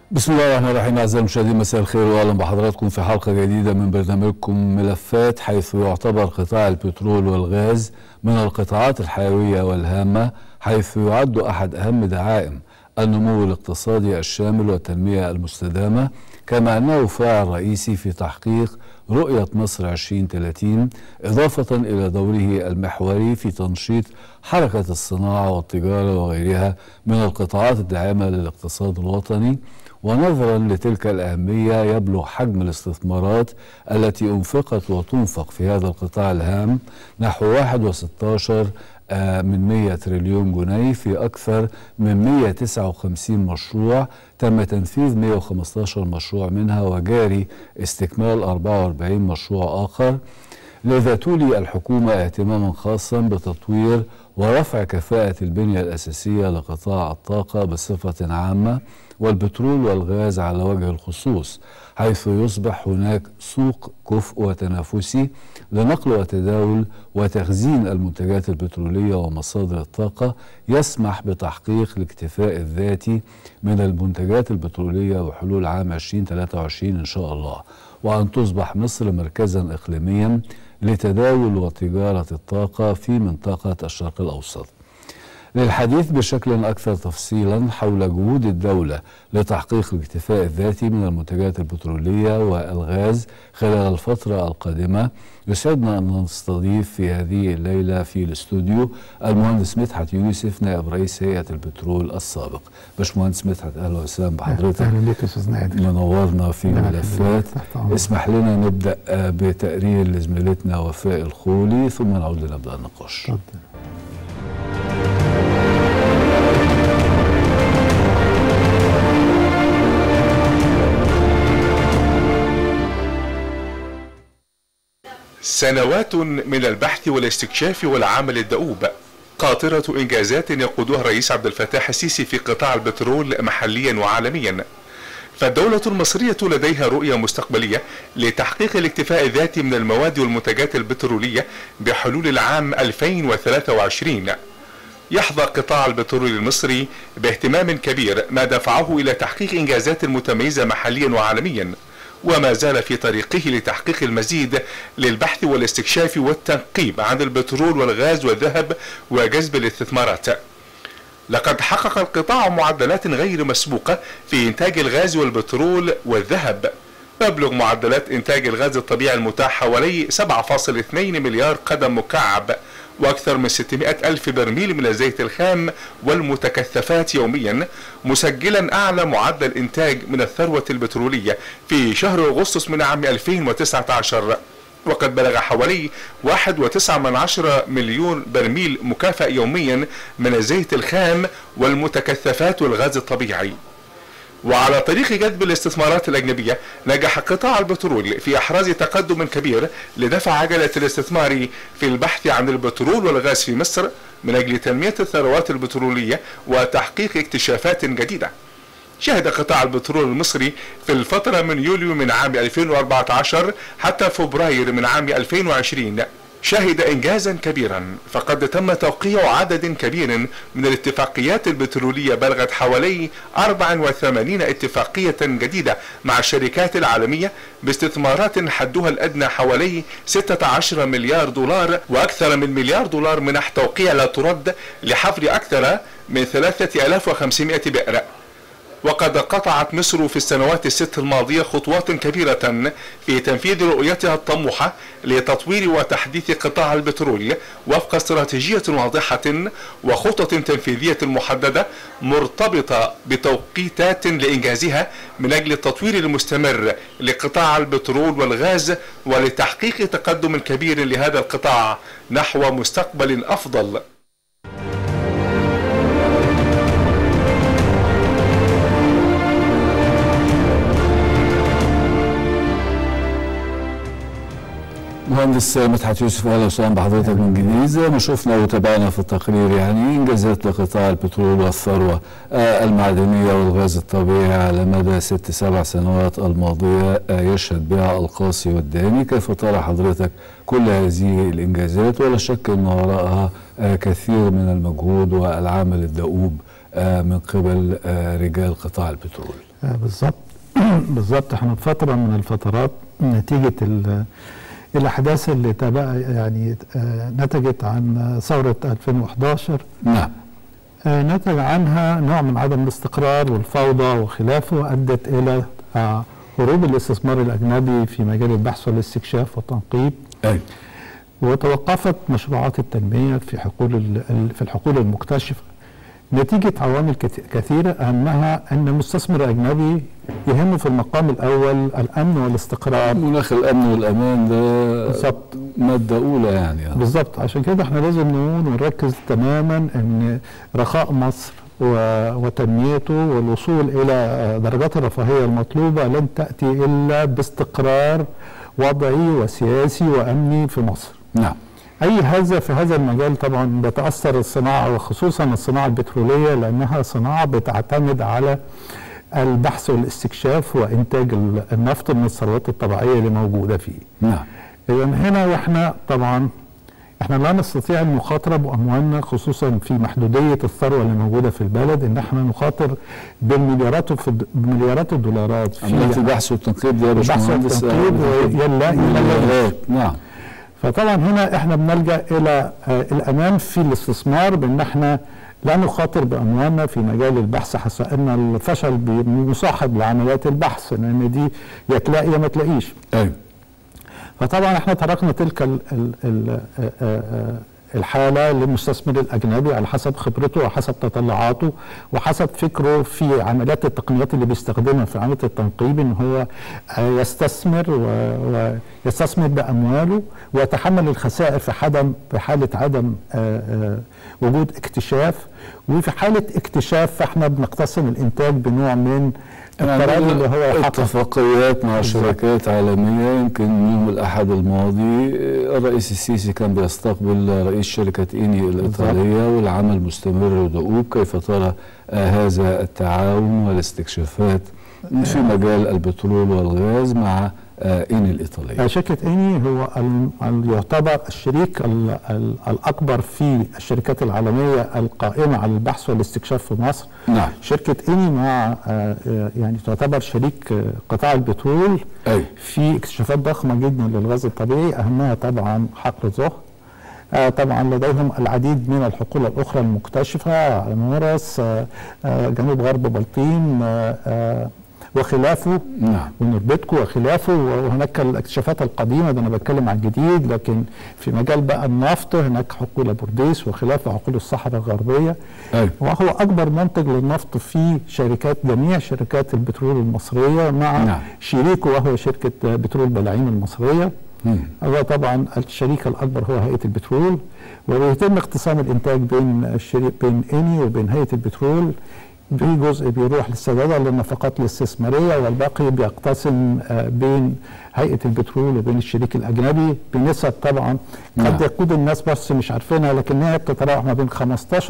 بسم الله الرحمن الرحيم اعزائي المشاهدين مساء الخير واهلا بحضراتكم في حلقه جديده من برنامجكم ملفات حيث يعتبر قطاع البترول والغاز من القطاعات الحيويه والهامه حيث يعد احد اهم دعائم النمو الاقتصادي الشامل والتنميه المستدامه كما انه فاعل رئيسي في تحقيق رؤيه مصر 2030 اضافه الى دوره المحوري في تنشيط حركه الصناعه والتجاره وغيرها من القطاعات الداعمه للاقتصاد الوطني ونظرا لتلك الأهمية يبلغ حجم الاستثمارات التي أنفقت وتنفق في هذا القطاع الهام نحو 1.16 من 100 تريليون جنيه في أكثر من 159 مشروع تم تنفيذ 115 مشروع منها وجاري استكمال 44 مشروع آخر لذا تولي الحكومة اهتماما خاصا بتطوير ورفع كفاءة البنية الأساسية لقطاع الطاقة بصفة عامة والبترول والغاز على وجه الخصوص حيث يصبح هناك سوق كفء وتنافسي لنقل وتداول وتخزين المنتجات البترولية ومصادر الطاقة يسمح بتحقيق الاكتفاء الذاتي من المنتجات البترولية وحلول عام 2023 إن شاء الله وأن تصبح مصر مركزا إقليميا لتداول وتجارة الطاقة في منطقة الشرق الأوسط للحديث بشكل أكثر تفصيلا حول جهود الدولة لتحقيق الاكتفاء الذاتي من المنتجات البترولية والغاز خلال الفترة القادمة يسعدنا أن نستضيف في هذه الليلة في الاستوديو المهندس مدحت يوسف نائب رئيس هيئة البترول السابق باشمهندس مدحت أهلا وسهلا بحضرتك أهلا بك أستاذ نادر منورنا في ملفات اسمح لنا نبدأ بتقرير لزميلتنا وفاء الخولي ثم نعود لنبدأ النقاش اتفضل سنوات من البحث والاستكشاف والعمل الدؤوب قاطرة إنجازات يقودها الرئيس عبد الفتاح السيسي في قطاع البترول محليا وعالميا فالدولة المصرية لديها رؤية مستقبلية لتحقيق الاكتفاء الذاتي من المواد والمنتجات البترولية بحلول العام 2023 يحظى قطاع البترول المصري باهتمام كبير ما دفعه إلى تحقيق إنجازات متميزة محليا وعالميا وما زال في طريقه لتحقيق المزيد للبحث والاستكشاف والتنقيب عن البترول والغاز والذهب وجذب الاستثمارات لقد حقق القطاع معدلات غير مسبوقة في إنتاج الغاز والبترول والذهب تبلغ معدلات إنتاج الغاز الطبيعي المتاح حوالي 7.2 مليار قدم مكعب وأكثر من 600 ألف برميل من الزيت الخام والمتكثفات يوميا مسجلا أعلى معدل إنتاج من الثروة البترولية في شهر أغسطس من عام 2019 وقد بلغ حوالي 1.9 من عشرة مليون برميل مكافأ يوميا من الزيت الخام والمتكثفات والغاز الطبيعي وعلى طريق جذب الاستثمارات الأجنبية نجح قطاع البترول في إحراز تقدم كبير لدفع عجلة الاستثمار في البحث عن البترول والغاز في مصر من أجل تنمية الثروات البترولية وتحقيق اكتشافات جديدة شهد قطاع البترول المصري في الفترة من يوليو من عام 2014 حتى فبراير من عام 2020 شهد انجازا كبيرا فقد تم توقيع عدد كبير من الاتفاقيات البتروليه بلغت حوالي 84 اتفاقيه جديده مع الشركات العالميه باستثمارات حدها الادنى حوالي 16 مليار دولار واكثر من مليار دولار منح توقيع لا ترد لحفر اكثر من 3500 بئر وقد قطعت مصر في السنوات الست الماضية خطوات كبيرة في تنفيذ رؤيتها الطموحة لتطوير وتحديث قطاع البترول وفق استراتيجية واضحة وخطط تنفيذية محددة مرتبطة بتوقيتات لإنجازها من أجل التطوير المستمر لقطاع البترول والغاز ولتحقيق تقدم كبير لهذا القطاع نحو مستقبل أفضل مهندس مدحت يوسف اهلا وسهلا بحضرتك من جديد زي ما شفنا وتابعنا في التقرير يعني انجازات لقطاع البترول والثروه آه المعدنيه والغاز الطبيعي على مدى ست سبع سنوات الماضيه آه يشهد بها القاصي والداني كيف ترى حضرتك كل هذه الانجازات ولا شك ان وراءها آه كثير من المجهود والعمل الدؤوب من قبل رجال قطاع البترول آه، بالظبط بالظبط احنا في فتره من الفترات نتيجه ال- الاحداث اللي تبع يعني آه، نتجت عن ثوره 2011 نعم آه، نتج عنها نوع من عدم الاستقرار والفوضى وخلافه ادت الى آه، هروب الاستثمار الاجنبي في مجال البحث والاستكشاف والتنقيب أي وتوقفت مشروعات التنميه في حقول ال- ال- في الحقول المكتشفه نتيجه عوامل كت- كثيره اهمها ان المستثمر الاجنبي يهمه في المقام الاول الامن والاستقرار مناخ الأمن والأمان ده بالظبط مادة أولى يعني آه. بالظبط عشان كده احنا لازم نقول ونركز تماما ان رخاء مصر و- وتنميته والوصول الى درجات الرفاهيه المطلوبه لن تاتي الا باستقرار وضعي وسياسي وامني في مصر. نعم اي هذا في هذا المجال طبعا بتاثر الصناعه وخصوصا الصناعه البتروليه لانها صناعه بتعتمد على البحث والاستكشاف وانتاج ال- النفط من الثروات الطبيعيه اللي موجوده فيه. نعم اذا هنا واحنا طبعا احنا لا نستطيع المخاطره باموالنا خصوصا في محدوديه الثروه اللي موجوده في البلد ان احنا نخاطر بالمليارات وفي بمليارات الدولارات في عمليات البحث والتنقيب دي يا البحث باشمهندس والتنقيب آه، ويلا يلا مليارات. نعم فطبعا هنا احنا بنلجا الى آه، الامان في الاستثمار بان احنا لا نخاطر باموالنا في مجال البحث حتى ان الفشل بي- مصاحب لعمليات البحث لان دي يا تلاقي يا ما تلاقيش أيوة فطبعا احنا تركنا تلك ال ال ال آه، آه، الحالة للمستثمر الأجنبي على حسب خبرته وحسب تطلعاته وحسب فكره في عمليات التقنيات اللي بيستخدمها في عملية التنقيب إن هو آه، يستثمر و- ويستثمر بأمواله ويتحمل الخسائر في عدم في حالة عدم آه، آه، وجود اكتشاف وفي حالة اكتشاف فاحنا بنقتسم الإنتاج بنوع من التراضي اللي هو حقق اتفاقيات مع شركات عالمية يمكن يوم الأحد الماضي الرئيس السيسي كان بيستقبل رئيس شركة إيني الإيطالية والعمل مستمر ودؤوب كيف ترى آه، هذا التعاون والاستكشافات في مجال البترول والغاز مع آه، إيني الإيطالية شركة إني هو ال- ال- يعتبر الشريك ال- ال- الأكبر في الشركات العالمية القائمة على البحث والاستكشاف في مصر نعم شركة إني مع آه، آه، يعني تعتبر شريك آه، قطاع البترول أي في اكتشافات ضخمة جدا للغاز الطبيعي أهمها طبعا حقل زهر آه طبعا لديهم العديد من الحقول الأخرى المكتشفة مورس آه آه جنوب غرب بلطيم آه آه وخلافه نعم ونربتكو وخلافه وهناك الاكتشافات القديمه ده انا بتكلم عن الجديد لكن في مجال بقى النفط هناك حقول بورديس وخلافه حقول الصحراء الغربيه أي وهو اكبر منتج للنفط في شركات جميع شركات البترول المصريه مع نعم. شريكه وهو شركه بترول بلاعين المصريه مم. هو طبعا الشريك الاكبر هو هيئه البترول وبيتم اقتسام الانتاج بين الشريك بين اني وبين هيئه البترول في جزء بيروح للسداده للنفقات الاستثماريه والباقي بيقتسم آه، بين هيئه البترول وبين الشريك الاجنبي بنسب طبعا قد نعم. يكون الناس بس مش عارفينها لكنها بتتراوح ما بين 15%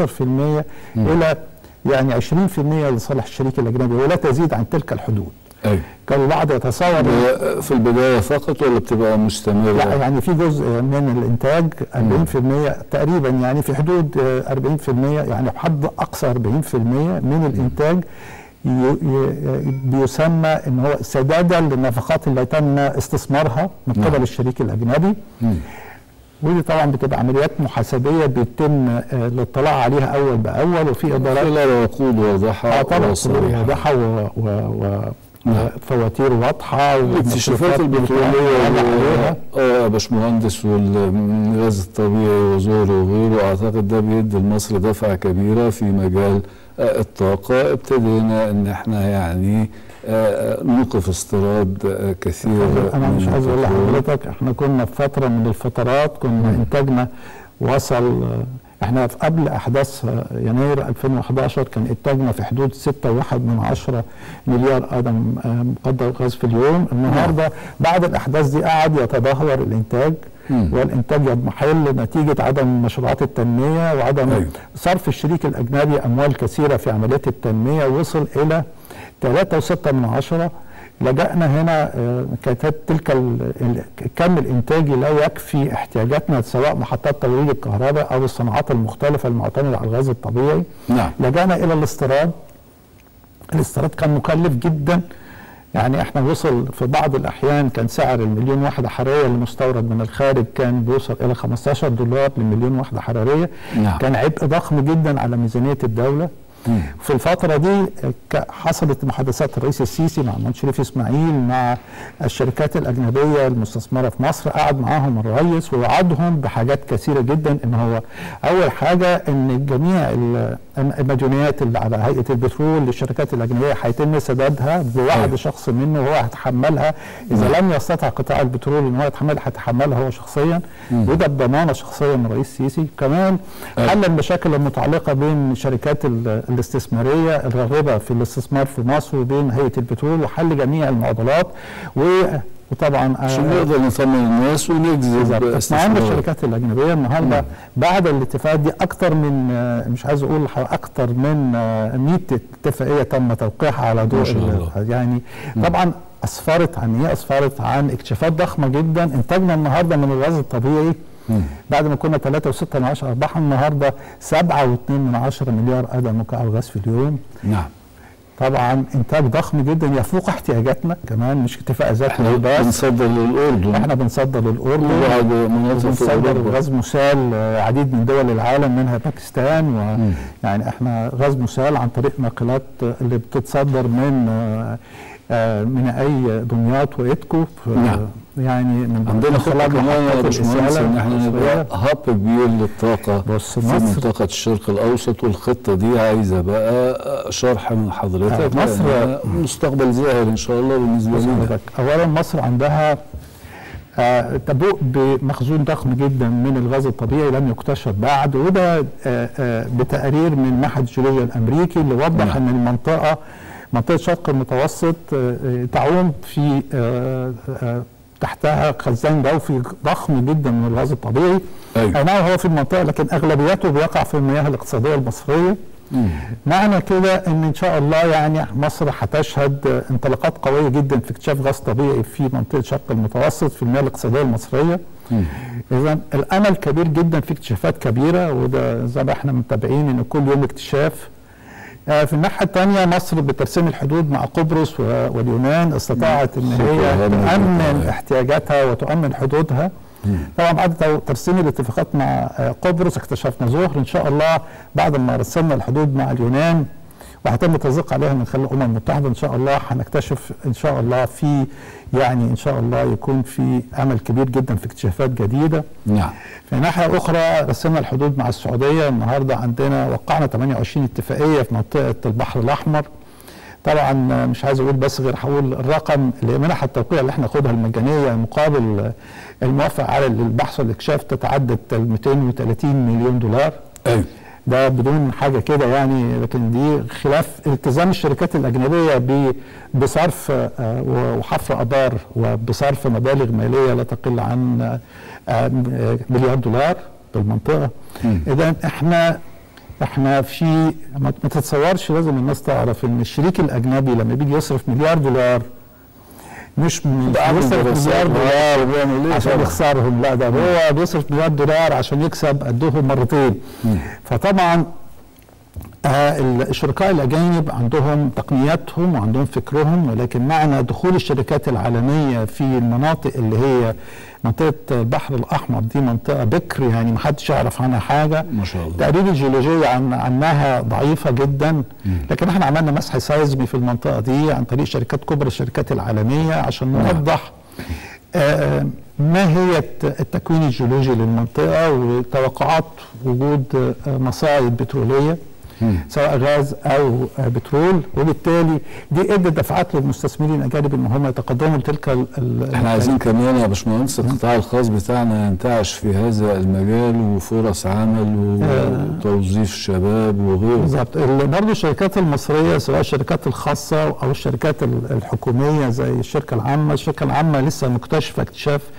الى يعني 20% لصالح الشريك الاجنبي ولا تزيد عن تلك الحدود أي كان البعض يتصور ده في البداية فقط ولا بتبقى مستمرة؟ لا يعني في جزء من الانتاج 40% تقريبا يعني في حدود آه، 40% يعني بحد اقصى 40% من الانتاج ي- ي- بيسمى ان هو سدادا للنفقات اللي تم استثمارها من نعم. قبل الشريك الاجنبي مم. ودي طبعا بتبقى عمليات محاسبيه بيتم آه، الاطلاع عليها اول باول وفي ادارات خلال عقود واضحة اه طبعا وصريحة واضحه و, و, و نعم. وفواتير واضحه الاكتشافات ومصروفات البترولية متعامل عليها. وال- اه يا باشمهندس والغاز الطبيعي وزوره وغيره اعتقد ده بيدي لمصر دفعة كبيرة في مجال آه، الطاقة ابتدينا ان احنا يعني آه، نوقف استيراد آه، كثير انا مش من عايز اقول البترول. لحضرتك احنا كنا في فتره من الفترات كنا انتاجنا وصل احنا في قبل احداث يناير 2011 كان انتاجنا في حدود 6.1 من عشرة مليار قدم آه، مقدر غاز في اليوم النهارده بعد الاحداث دي قعد يتدهور الانتاج مم. والانتاج يضمحل نتيجه عدم مشروعات التنميه وعدم أيوة. صرف الشريك الاجنبي اموال كثيره في عمليات التنميه وصل الى 3.6 من عشرة لجأنا هنا آه، كانت تلك ال- ال- الكم الانتاجي لا يكفي احتياجاتنا سواء محطات توليد الكهرباء او الصناعات المختلفه المعتمده على الغاز الطبيعي نعم لجأنا الى الاستيراد الاستيراد كان مكلف جدا يعني احنا وصل في بعض الاحيان كان سعر المليون وحده حراريه المستورد من الخارج كان بيوصل الى 15 دولار لمليون وحده حراريه نعم. كان عبء ضخم جدا على ميزانيه الدوله مم. في الفترة دي ك- حصلت محادثات الرئيس السيسي مع محمد شريف اسماعيل مع الشركات الأجنبية المستثمرة في مصر قعد معاهم الرئيس ووعدهم بحاجات كثيرة جدا ان هو أول حاجة ان جميع ال- المديونيات اللي على هيئة البترول للشركات الأجنبية هيتم سدادها بوعد أيوة. شخص منه وهو هيتحملها إذا لم يستطع قطاع البترول ان هو يتحملها هيتحملها هو شخصيا وده بضمانة شخصية من الرئيس السيسي كمان أيوة. حل المشاكل المتعلقة بين الشركات ال- الاستثمارية الراغبة في الاستثمار في مصر وبين هيئة البترول وحل جميع المعضلات و وطبعا عشان آه، نقدر نطمن الناس ونجذب بالظبط. احنا عندنا استثمارات الشركات الاجنبيه النهارده بعد الاتفاق دي اكتر من آه، مش عايز اقول ح- اكتر من آه، 100 اتفاقيه تم توقيعها على ضوء ما شاء ال- الله. يعني طبعا اسفرت عن ايه؟ اسفرت عن اكتشافات ضخمه جدا انتاجنا النهارده من الغاز الطبيعي بعد ما كنا 3.6 من عشرة ارباحنا النهارده 7.2 من عشرة مليار قدم مكعب غاز في اليوم نعم طبعا انتاج ضخم جدا يفوق احتياجاتنا كمان مش اكتفاء ذاتي احنا بس بنصدر للاردن احنا بنصدر للاردن وبعض مناطق في بنصدر اوروبا غاز مسال آه، عديد من دول العالم منها باكستان ويعني احنا غاز مسال عن طريق ناقلات آه، اللي بتتصدر من آه، آه، من اي دمياط وإيدكو ف- نعم. يعني من عندنا من خطه خلال كمان يا محطات باشمهندس الإسالة ان احنا نبقى المصرية. هاب كبير للطاقه بص في مصر منطقه الشرق الاوسط والخطه دي عايزه بقى شرح من حضرتك آه، مصر- لأنها مستقبل زاهر ان شاء الله بالنسبه بص لنا حضرتك، اولا مصر عندها آه، تبوء بمخزون ضخم جدا من الغاز الطبيعي لم يكتشف بعد وده آه، آه، بتقرير من معهد الجيولوجيا الامريكي اللي وضح نعم. ان المنطقه منطقه الشرق المتوسط آه، آه، تعوم في آه، آه، تحتها خزان جوفي ضخم جدا من الغاز الطبيعي أيوة. اي نعم هو في المنطقه لكن اغلبيته بيقع في المياه الاقتصاديه المصريه معنى كده ان ان شاء الله يعني مصر هتشهد انطلاقات قويه جدا في اكتشاف غاز طبيعي في منطقه الشرق المتوسط في المياه الاقتصاديه المصريه اذا الامل كبير جدا في اكتشافات كبيره وده زي ما احنا متابعين ان كل يوم اكتشاف آه، في الناحيه الثانيه مصر بترسيم الحدود مع قبرص و- واليونان استطاعت ان خطوة هي هامة جداً. تامن احتياجاتها وتؤمن حدودها طبعا بعد تو- ترسيم الاتفاقات مع آه، قبرص اكتشفنا ظهر ان شاء الله بعد ما رسمنا الحدود مع اليونان وهيتم التصديق عليها من خلال الامم المتحده ان شاء الله هنكتشف ان شاء الله في يعني ان شاء الله يكون في امل كبير جدا في اكتشافات جديده نعم في ناحيه اخرى رسمنا الحدود مع السعوديه النهارده عندنا وقعنا 28 اتفاقيه في منطقه البحر الاحمر طبعا مش عايز اقول بس غير هقول الرقم اللي منح التوقيع اللي احنا ناخدها المجانيه مقابل الموافقه على البحث والاكشاف تتعدى ال 230 مليون دولار ايوه ده بدون حاجه كده يعني لكن دي خلاف التزام الشركات الاجنبيه ب- بصرف آه، وحفر ابار وبصرف مبالغ ماليه لا تقل عن آه، آه، مليار دولار بالمنطقه اذا احنا احنا في ما ما تتصورش لازم الناس تعرف ان الشريك الاجنبي لما بيجي يصرف مليار دولار مش من ده عامل بيصرف دراسات مليار دولار بيعمل ايه عشان طبعاً. يخسرهم لا ده هو بيصرف مليار دولار عشان يكسب قدهم مرتين فطبعا آه ال- الشركاء الاجانب عندهم تقنياتهم وعندهم فكرهم ولكن معنى دخول الشركات العالميه في المناطق اللي هي منطقه البحر الاحمر دي منطقه بكر يعني ما حدش يعرف عنها حاجه ما شاء الله. تقارير الجيولوجيه عن عنها ضعيفه جدا لكن احنا عملنا مسح سايزمي في المنطقه دي عن طريق شركات كبرى الشركات العالميه عشان نوضح آه، ما هي الت- التكوين الجيولوجي للمنطقه وتوقعات وجود آه، مصايد بتروليه سواء غاز او آه، بترول وبالتالي دي ادت دفعات للمستثمرين الاجانب ان هم يتقدموا لتلك ال- ال- احنا عايزين كمان يا باشمهندس القطاع الخاص بتاعنا ينتعش في هذا المجال وفرص عمل وتوظيف شباب وغيره بالظبط ال- برضه الشركات المصريه سواء الشركات الخاصه او الشركات ال- الحكوميه زي الشركه العامه، الشركه العامه لسه مكتشفه اكتشاف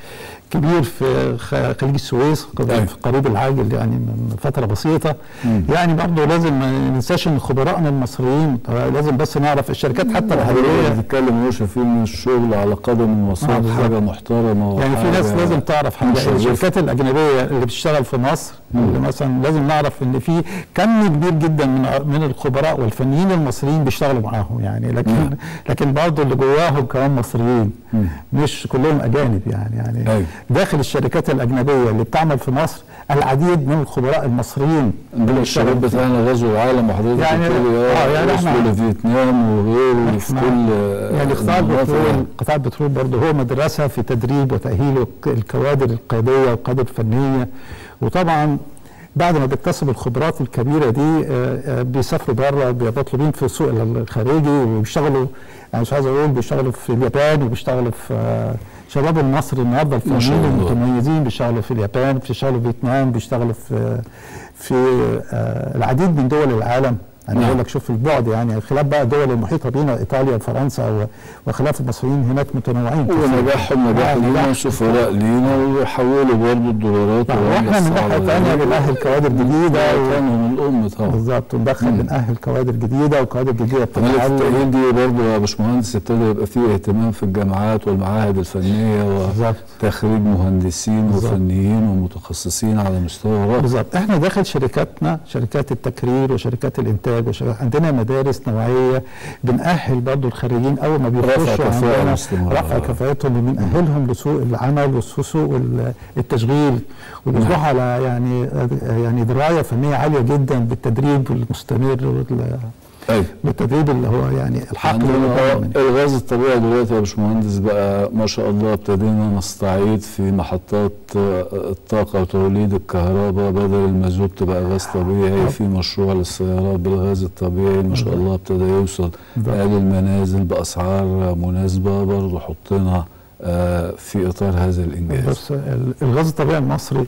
كبير في خ- خليج السويس أيوة. في قريب العاجل يعني من فتره بسيطه يعني برضه لازم ما ننساش ان خبرائنا المصريين لازم بس نعرف الشركات حتى حضرتك الحربيه بتتكلم يا في ان الشغل على قدم وساق آه، بالظبط. حاجه محترمه يعني في ناس وحاجة لازم تعرف حاجه مشرفة. الشركات الاجنبيه اللي بتشتغل في مصر اللي مثلا لازم نعرف ان في كم كبير جدا من من الخبراء والفنيين المصريين بيشتغلوا معاهم يعني لكن لكن برضه اللي جواهم كمان مصريين مش كلهم اجانب يعني يعني أيوة. داخل الشركات الاجنبيه اللي بتعمل في مصر العديد من الخبراء المصريين دول الشباب بتاعنا غزو العالم وحضرتك يعني- بتقولي آه، يعني إحنا- وصلوا لفيتنام وغيره وفي إحنا- كل يعني قطاع المناطق البترول يعني. قطاع البترول برضه هو مدرسه في تدريب وتاهيل الك- الكوادر القياديه والقياده الفنيه وطبعا بعد ما بيكتسبوا الخبرات الكبيره دي آه، آه، بيسافروا بره مطلوبين في السوق الخارجي وبيشتغلوا انا مش عايز اقول بيشتغلوا في اليابان وبيشتغلوا في آه، شباب المصري النهارده ما شاء الفنيين الله. المتميزين بيشتغلوا في اليابان بيشتغلوا في فيتنام بيشتغلوا في في آه، العديد من دول العالم انا نعم. بقول لك شوف البعد يعني خلاف بقى الدول المحيطه بينا ايطاليا وفرنسا و- وخلاف المصريين هناك متنوعين ونجاحهم نجاح آه، لينا نجاح. سفراء لينا ويحولوا برضه الدولارات نعم، واحنا من ناحيه ثانيه بنأهل كوادر جديده و- كانوا من الام طبعا بالظبط وندخل بنأهل كوادر جديده وكوادر جديده عملية بتتعلم التأهيل دي برضه يا باشمهندس ابتدى يبقى فيه اهتمام في الجامعات والمعاهد الفنية بالظبط. وتخريج مهندسين بالظبط. وفنيين ومتخصصين على مستوى رائع بالظبط احنا داخل شركاتنا شركات التكرير وشركات الانتاج وشركات عندنا مدارس نوعيه بنأهل برضو الخريجين اول ما رفع بيخشوا كفاءة عندنا باستمرار. رفع كفاءتهم وبنأهلهم لسوق العمل وسوق ال- التشغيل وبيصبحوا على يعني يعني درايه فنيه عاليه جدا بالتدريب المستمر وال- أيوة بالتدريب اللي هو يعني الحقل عندنا والمطمئن. الغاز الطبيعي دلوقتي يا باشمهندس بقى ما شاء الله ابتدينا نستعيد في محطات آه، الطاقة وتوليد الكهرباء بدل المازوت تبقى غاز طبيعي في مشروع للسيارات بالغاز الطبيعي ما شاء الله ابتدى يوصل بالظبط. آل المنازل بأسعار مناسبة برضه حطينا آه، في إطار هذا الإنجاز بس ال- الغاز الطبيعي المصري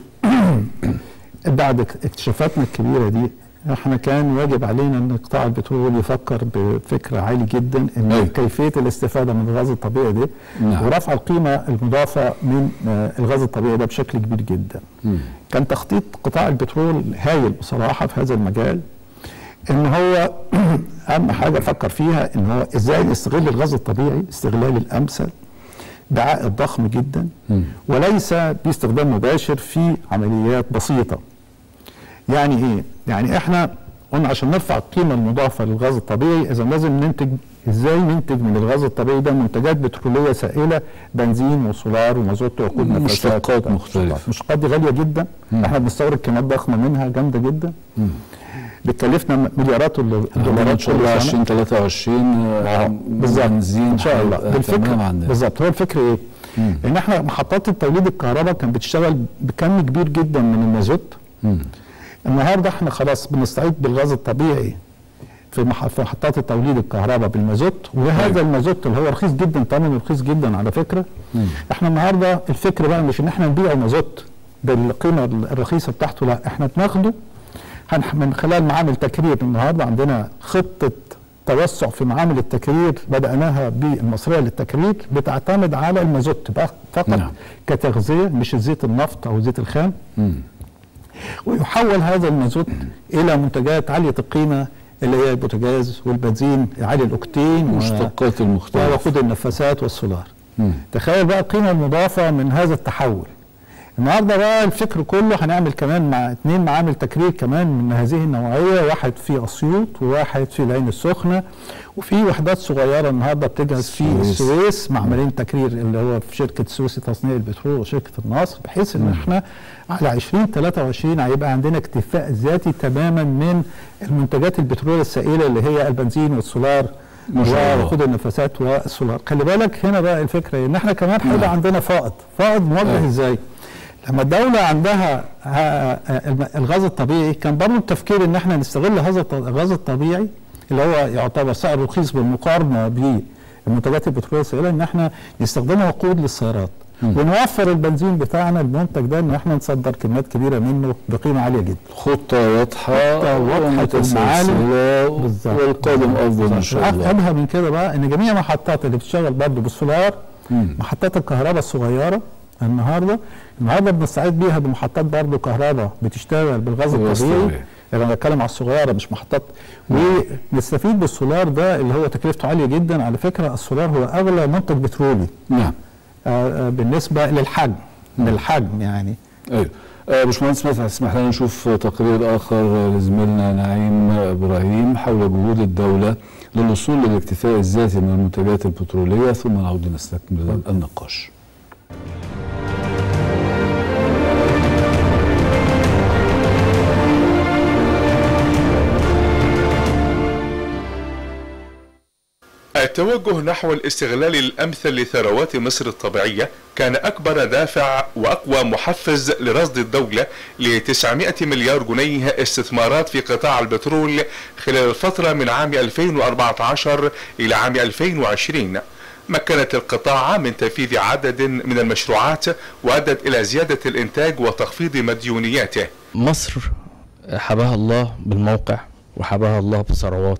بعد اك- اكتشافاتنا الكبيره دي احنا كان واجب علينا ان قطاع البترول يفكر بفكر عالي جدا ان أيوة. كيفيه الاستفاده من الغاز الطبيعي ده نعم. ورفع القيمه المضافه من آه، الغاز الطبيعي ده بشكل كبير جدا. مم. كان تخطيط قطاع البترول هايل بصراحه في هذا المجال ان هو اهم حاجه فكر فيها ان هو ازاي نستغل الغاز الطبيعي استغلال الامثل بعائد ضخم جدا مم. وليس باستخدام مباشر في عمليات بسيطه يعني ايه يعني احنا قلنا عشان نرفع القيمه المضافه للغاز الطبيعي اذا لازم ننتج ازاي ننتج من الغاز الطبيعي ده منتجات بتروليه سائله بنزين وسولار ومازوت وقود نفاثات مشتقات مختلفة. المشتقات دي غاليه جدا احنا بنستورد كميات ضخمه منها جامده جدا بتكلفنا مليارات عندنا ان الدولارات شاء الله كل سنة. 2023 آه، بالظبط بنزين ان شاء الله هيبقى بالفكر تمام عندنا بالظبط هو الفكر ايه؟ مم. ان احنا محطات التوليد الكهرباء كانت بتشتغل بكم كبير جدا من المازوت مم. النهارده احنا خلاص بنستعيد بالغاز الطبيعي في مح- في محطات التوليد الكهرباء بالمازوت وهذا أيوة. المازوت اللي هو رخيص جدا ثمنه رخيص جدا على فكره مم. احنا النهارده الفكر بقى مش ان احنا نبيع المازوت بالقيمه الرخيصه بتاعته لا احنا بناخده هنح- من خلال معامل تكرير النهارده عندنا خطه توسع في معامل التكرير بدأناها بالمصرية للتكرير بتعتمد على المازوت بقى فقط نعم. كتغذية مش زيت النفط أو زيت الخام مم. ويحول هذا المازوت الى منتجات عاليه القيمه اللي هي البوتاجاز والبنزين عالي الاوكتين و- المشتقات المختلفة ووقود النفاثات والسولار مم. تخيل بقى القيمه المضافه من هذا التحول النهارده بقى الفكر كله هنعمل كمان مع اثنين معامل تكرير كمان من هذه النوعيه واحد في اسيوط وواحد في العين السخنه وفي وحدات صغيره النهارده بتجهز في السويس. السويس معملين تكرير اللي هو في شركه السويس لتصنيع البترول وشركه النصر بحيث ان احنا على 2023 هيبقى عندنا اكتفاء ذاتي تماما من المنتجات البترول السائله اللي هي البنزين والسولار ما شاء الله. ووقود النفاثات والسولار خلي بالك هنا بقى الفكره ان احنا كمان هيبقى عندنا فائض فائض موجه أيوة. ازاي لما الدولة عندها ها- الم- الغاز الطبيعي كان برضه التفكير ان احنا نستغل هذا الط- الغاز الطبيعي اللي هو يعتبر سعر رخيص بالمقارنة بالمنتجات البترولية السائلة ان احنا نستخدمه وقود للسيارات ونوفر البنزين بتاعنا المنتج ده ان احنا نصدر كميات كبيرة منه بقيمة عالية جدا خطة واضحة خطة واضحة ومتسلسلة بالظبط. والقادم أفضل إن شاء الله أبهى من كده بقى ان جميع المحطات اللي بتشتغل برضه بالسولار مم. محطات الكهرباء الصغيرة النهارده النهارده بنستعيد بيها بمحطات برضه كهرباء بتشتغل بالغاز بالغاز الطبيعي الطبيعي. يعني انا بتكلم على الصغيره مش محطات ونستفيد بالسولار ده اللي هو تكلفته عاليه جدا على فكره السولار هو اغلى منتج بترولي نعم آه، آه، بالنسبه للحجم للحجم يعني ايوه آه، باشمهندس مدحت اسمح لنا نشوف تقرير اخر لزميلنا نعيم ابراهيم حول جهود الدوله للوصول للاكتفاء الذاتي من المنتجات البتروليه ثم نعود نستكمل النقاش. التوجه نحو الاستغلال الأمثل لثروات مصر الطبيعية كان أكبر دافع وأقوى محفز لرصد الدولة ل 900 مليار جنيه استثمارات في قطاع البترول خلال الفترة من عام 2014 إلى عام 2020 مكنت القطاع من تنفيذ عدد من المشروعات وأدت إلى زيادة الإنتاج وتخفيض مديونياته مصر حباها الله بالموقع وحباها الله بثروات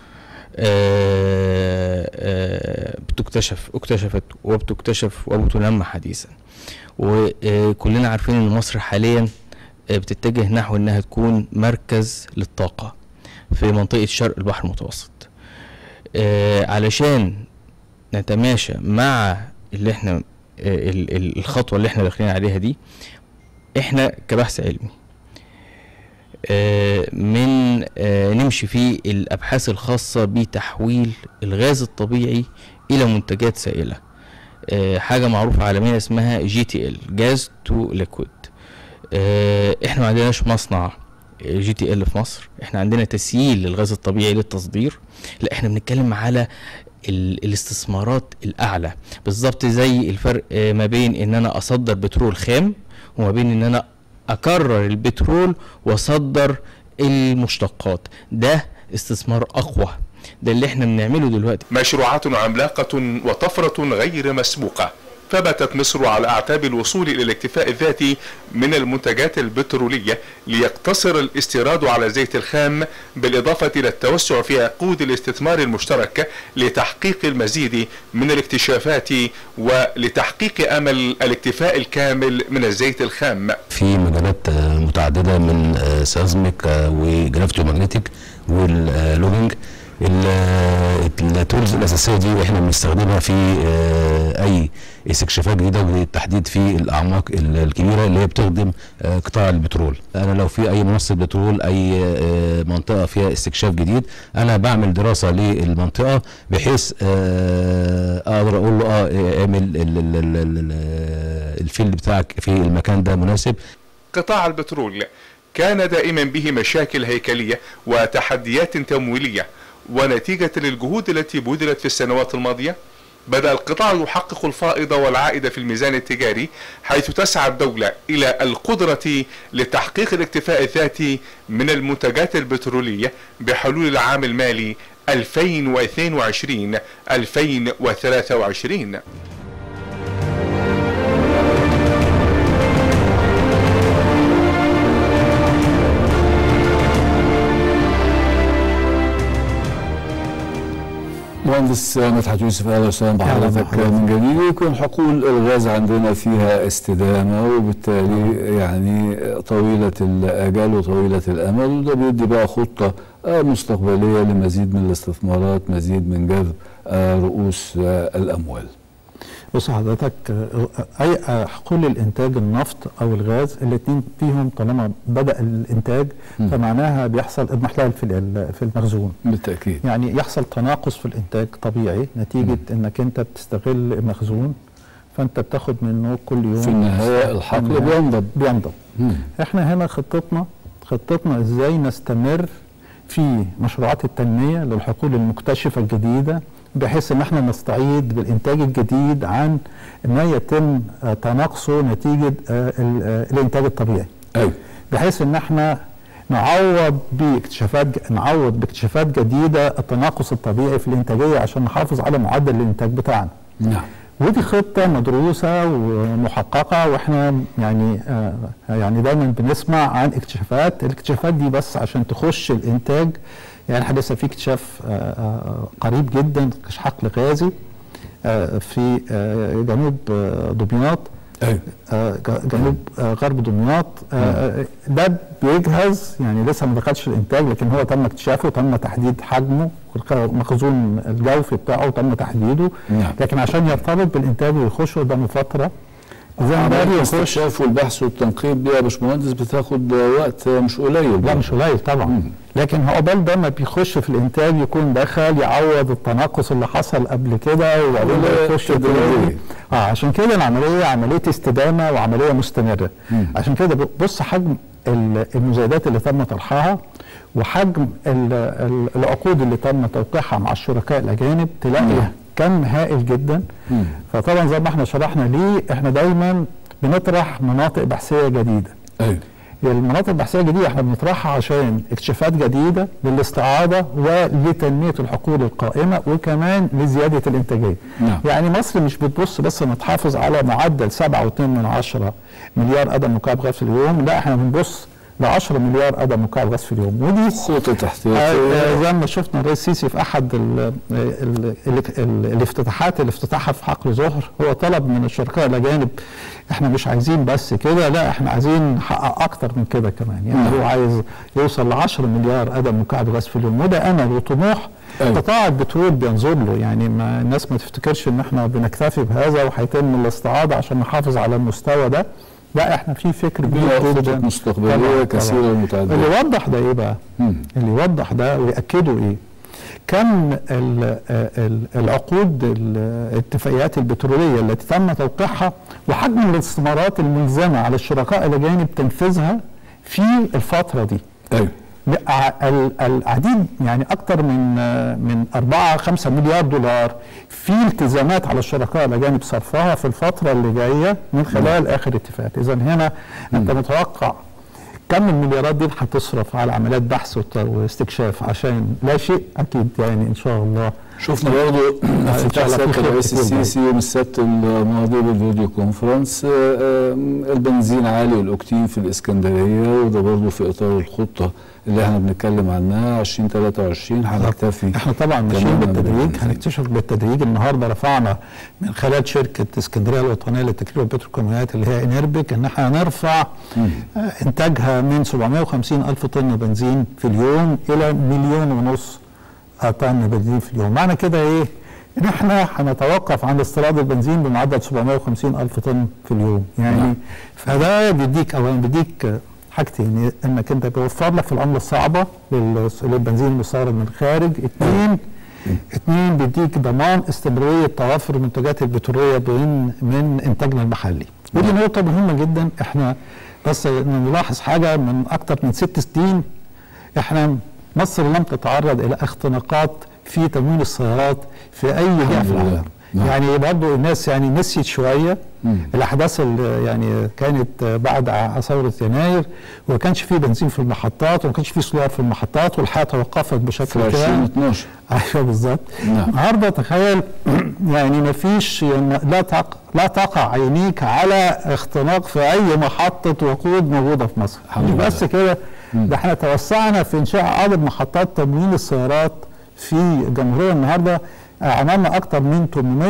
آه، آه، بتكتشف اكتشفت وبتكتشف وبتنمى حديثا وكلنا عارفين ان مصر حاليا آه، بتتجه نحو انها تكون مركز للطاقة في منطقة شرق البحر المتوسط آه، علشان نتماشى مع اللي احنا آه، ال- ال- الخطوة اللي احنا داخلين عليها دي احنا كبحث علمي آه، من آه، نمشي في الابحاث الخاصه بتحويل الغاز الطبيعي الى منتجات سائله آه، حاجه معروفه عالميا اسمها جي تي ال جاز تو ليكويد احنا ما عندناش مصنع جي تي ال في مصر احنا عندنا تسييل للغاز الطبيعي للتصدير لا احنا بنتكلم على ال- الاستثمارات الاعلى بالظبط زي الفرق آه، ما بين ان انا اصدر بترول خام وما بين ان انا اكرر البترول واصدر المشتقات ده استثمار اقوى ده اللي احنا بنعمله دلوقتي مشروعات عملاقة وطفرة غير مسبوقة ثبتت مصر على أعتاب الوصول إلى الاكتفاء الذاتي من المنتجات البترولية ليقتصر الاستيراد على الزيت الخام بالإضافة إلى التوسع في عقود الاستثمار المشترك لتحقيق المزيد من الاكتشافات ولتحقيق أمل الاكتفاء الكامل من الزيت الخام في مجالات آه، متعدده من آه، سيزميك آه، وجرافتيو ماجنتيك واللوجينج التولز الاساسيه دي احنا بنستخدمها في آه، اي استكشافات جديده وبالتحديد في الاعماق ال- الكبيره اللي هي بتخدم آه، قطاع البترول انا لو في اي منصه بترول اي آه، منطقه فيها استكشاف جديد انا بعمل دراسه للمنطقه بحيث آه، اقدر اقول له اه اعمل ال- ال- ال- ال- الفيلد بتاعك في المكان ده مناسب قطاع البترول كان دائما به مشاكل هيكلية وتحديات تمويلية ونتيجة للجهود التي بذلت في السنوات الماضية بدأ القطاع يحقق الفائض والعائد في الميزان التجاري حيث تسعى الدولة إلى القدرة لتحقيق الاكتفاء الذاتي من المنتجات البترولية بحلول العام المالي 2022-2023 مهندس مدحت يوسف اهلا وسهلا بحضرتك بحضرتك. من جديد ويكون حقول الغاز عندنا فيها استدامه وبالتالي يعني طويله الاجال وطويله الامل وده بيدي بقى خطه آه، مستقبليه لمزيد من الاستثمارات مزيد من جذب آه، رؤوس آه، الاموال. بص حضرتك آه، اي آه، حقول الانتاج النفط او الغاز الاثنين فيهم طالما بدا الانتاج مم. فمعناها بيحصل اضمحلال في ال- في المخزون بالتاكيد. يعني يحصل تناقص في الانتاج طبيعي نتيجه انك انت بتستغل المخزون فانت بتاخد منه كل يوم في النهايه الحقل النهاية بينضب. بينضب مم. احنا هنا خطتنا خطتنا ازاي نستمر في مشروعات التنميه للحقول المكتشفه الجديده بحيث ان احنا نستعيد بالانتاج الجديد عن ما يتم آه، تناقصه نتيجه آه، ال- آه، الانتاج الطبيعي ايوه بحيث ان احنا نعوض باكتشافات نعوض باكتشافات جديده التناقص الطبيعي في الانتاجيه عشان نحافظ على معدل الانتاج بتاعنا نعم. ودي خطة مدروسة ومحققة واحنا يعني آه يعني دايما بنسمع عن اكتشافات، الاكتشافات دي بس عشان تخش الانتاج يعني احنا لسه في اكتشاف آه آه قريب جدا حقل غازي آه في آه جنوب آه دمياط ايوه آه، ج- جنوب آه، غرب دمياط آه، آه، ده بيجهز يعني لسه ما دخلش الانتاج لكن هو تم اكتشافه تم تحديد حجمه المخزون الجوفي بتاعه تم تحديده نعم. لكن عشان يرتبط بالانتاج ويخش قدام فتره زي ما عملية قال يخش الاستكشاف والبحث والتنقيب دي يا باشمهندس بتاخد وقت مش قليل لا مش قليل طبعا لكن هو عقبال ده ما بيخش في الانتاج يكون دخل يعوض التناقص اللي حصل قبل كده وبعدين ولا يخش تدريجي. تاني. اه عشان كده العمليه عمليه استدامه وعمليه مستمره عشان كده بص حجم ال- المزايدات اللي تم طرحها وحجم ال- ال- العقود اللي تم توقيعها مع الشركاء الاجانب تلاقي كم هائل جدا فطبعا زي ما احنا شرحنا ليه احنا دايما بنطرح مناطق بحثيه جديده ايوه المناطق البحثيه الجديده احنا بنطرحها عشان اكتشافات جديده للاستعاضه ولتنميه الحقول القائمه وكمان لزياده الانتاجيه. نعم. يعني مصر مش بتبص بس ان تحافظ على معدل 7.2 من عشرة مليار قدم مكعب غاز في اليوم، لا احنا بنبص ل 10 مليار قدم مكعب غاز في اليوم ودي خطة آه، تحتية آه، زي ما شفنا الرئيس السيسي في احد ال ال ال ال الافتتاحات اللي افتتحها في حقل ظهر هو طلب من الشركاء الاجانب احنا مش عايزين بس كده لا احنا عايزين نحقق اكتر من كده كمان يعني هو عايز يوصل ل 10 مليار قدم مكعب غاز في اليوم وده امل وطموح أيوة. قطاع البترول بينظر له يعني ما الناس ما تفتكرش ان احنا بنكتفي بهذا وهيتم الاستعاضه عشان نحافظ على المستوى ده لا احنا في فكر لها كبير خطط جدا مستقبلية طبعاً، كثيرة طبعاً. ومتعددة. اللي يوضح ده ايه بقى؟ مم. اللي يوضح ده ويأكده ايه؟ كم ال- ال- العقود ال- الاتفاقيات البتروليه التي تم توقيعها وحجم الاستثمارات الملزمه على الشركاء الاجانب تنفيذها في الفتره دي. ايوه ع- ال- العديد يعني اكثر من من 4 5 مليار دولار في التزامات على الشركاء الاجانب صرفها في الفتره اللي جايه من خلال اخر اتفاقات اذا هنا انت متوقع كم المليارات دي هتصرف على عمليات بحث وت- واستكشاف عشان لا شيء اكيد يعني ان شاء الله شفنا برضه افتتاح الله في سياده خير الرئيس كتير جدا. السيسي يوم السبت الماضي بالفيديو كونفرنس آه، آه، البنزين عالي والاوكتين في الاسكندريه وده برضه في اطار الخطه اللي احنا بنتكلم عنها 2023 هنكتفي احنا طبعا ماشيين كمان بالتدريج بالبنزين. هنكتشف بالتدريج النهارده رفعنا من خلال شركه اسكندريه الوطنيه للتكرير والبتروكيماويات اللي هي انربك ان احنا هنرفع آه، انتاجها من 750 الف طن بنزين في اليوم الى مليون ونص طن بنزين في اليوم معنى كده ايه ان احنا هنتوقف عن استيراد البنزين بمعدل 750 الف طن في اليوم يعني نعم. فده بيديك اولا بيديك آه، حاجتين انك انت بيوفر لك العمله الصعبه لل- للبنزين المستورد من الخارج اثنين اثنين بيديك ضمان استمراريه توافر المنتجات البتروليه من من انتاجنا المحلي ودي نقطه مهمه جدا احنا بس نلاحظ حاجه من اكثر من ست سنين احنا مصر لم تتعرض الى اختناقات في تموين السيارات في اي جهه في لله. العالم نعم. يعني برضه الناس يعني نسيت شويه الاحداث اللي يعني كانت بعد ع- ثوره يناير وما كانش فيه بنزين في المحطات وما كانش فيه سولار في المحطات والحياه توقفت في بشكل كامل 2012 ايوه بالظبط نعم. النهارده تخيل يعني ما فيش لا تق... لا تقع عينيك على اختناق في اي محطه وقود موجوده في مصر الحمد مش لله. بس كده ده احنا توسعنا في انشاء عدد محطات تموين السيارات في الجمهوريه النهارده عملنا اكثر من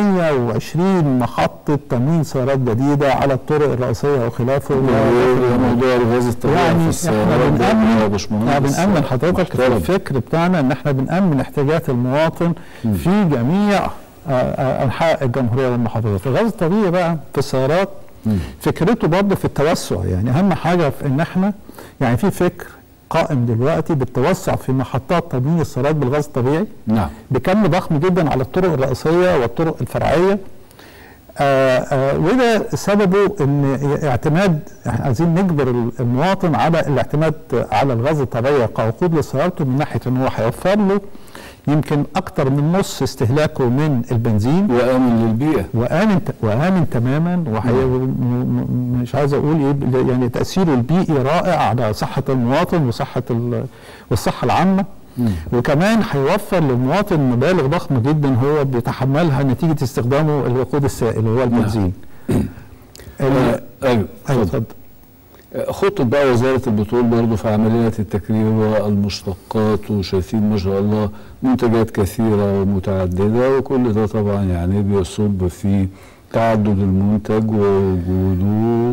820 محطه تموين سيارات جديده على الطرق الرئيسيه وخلافه موضوع الغاز الطبيعي في يعني احنا السيارات ده يا بنأمن باشمهندس احنا بنأمن حضرتك في محترم. الفكر بتاعنا ان احنا بنأمن احتياجات المواطن في جميع آه، آه، انحاء الجمهوريه والمحافظات الغاز الطبيعي بقى في السيارات فكرته برضه في التوسع يعني اهم حاجه في ان احنا يعني في فكر قائم دلوقتي بالتوسع في محطات تموين السيارات بالغاز الطبيعي نعم بكم ضخم جدا على الطرق الرئيسيه والطرق الفرعيه آه آه وده سببه ان اعتماد احنا عايزين نجبر المواطن على الاعتماد على الغاز الطبيعي كوقود لسيارته من ناحيه ان هو هيوفر له يمكن اكتر من نص استهلاكه من البنزين وامن للبيئه وآمن وآمن تماما وحي... م- م- مش عايز اقول ايه يعني تاثيره البيئي رائع على صحه المواطن وصحه ال... والصحه العامه وكمان هيوفر للمواطن مبالغ ضخمه جدا هو بيتحملها نتيجه استخدامه الوقود السائل اللي هو البنزين. آه، ال- ايوه ايوه اتفضل. اتفضل. خطة بقى وزارة البترول برضه في عمليات التكرير والمشتقات وشايفين ما شاء الله منتجات كثيرة ومتعددة وكل ده طبعا يعني بيصب في تعدد المنتج ووجوده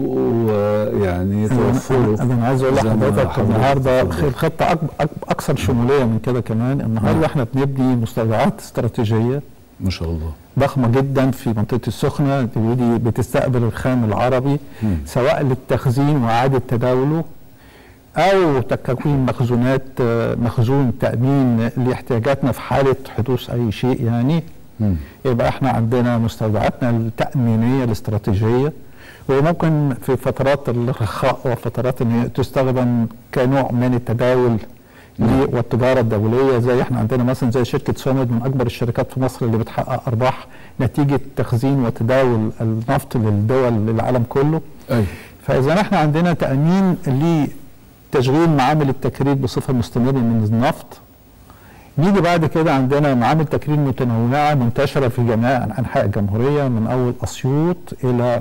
ويعني توفره انا أنا عايز اقول زي ما لحضرتك حضرتك النهارده اتفضل. الخطه أك- أك- اكثر شموليه من كده كمان النهارده نعم. احنا بنبني مستودعات استراتيجيه ما شاء الله ضخمه جدا في منطقه السخنه دي بتستقبل الخام العربي مم. سواء للتخزين واعاده تداوله او تكوين مخزونات آه، مخزون تامين لاحتياجاتنا في حاله حدوث اي شيء يعني مم. يبقى احنا عندنا مستودعاتنا التأمينية الاستراتيجية وممكن في فترات الرخاء وفترات ان هي تستخدم كنوع من التداول ل- والتجارة الدولية زي احنا عندنا مثلا زي شركة سومد من أكبر الشركات في مصر اللي بتحقق أرباح نتيجة تخزين وتداول النفط للدول للعالم كله اي فإذا احنا عندنا تأمين لتشغيل معامل التكرير بصفة مستمرة من النفط نيجي بعد كده عندنا معامل تكرير متنوعة منتشرة في جميع أنحاء الجمهورية من أول أسيوط إلى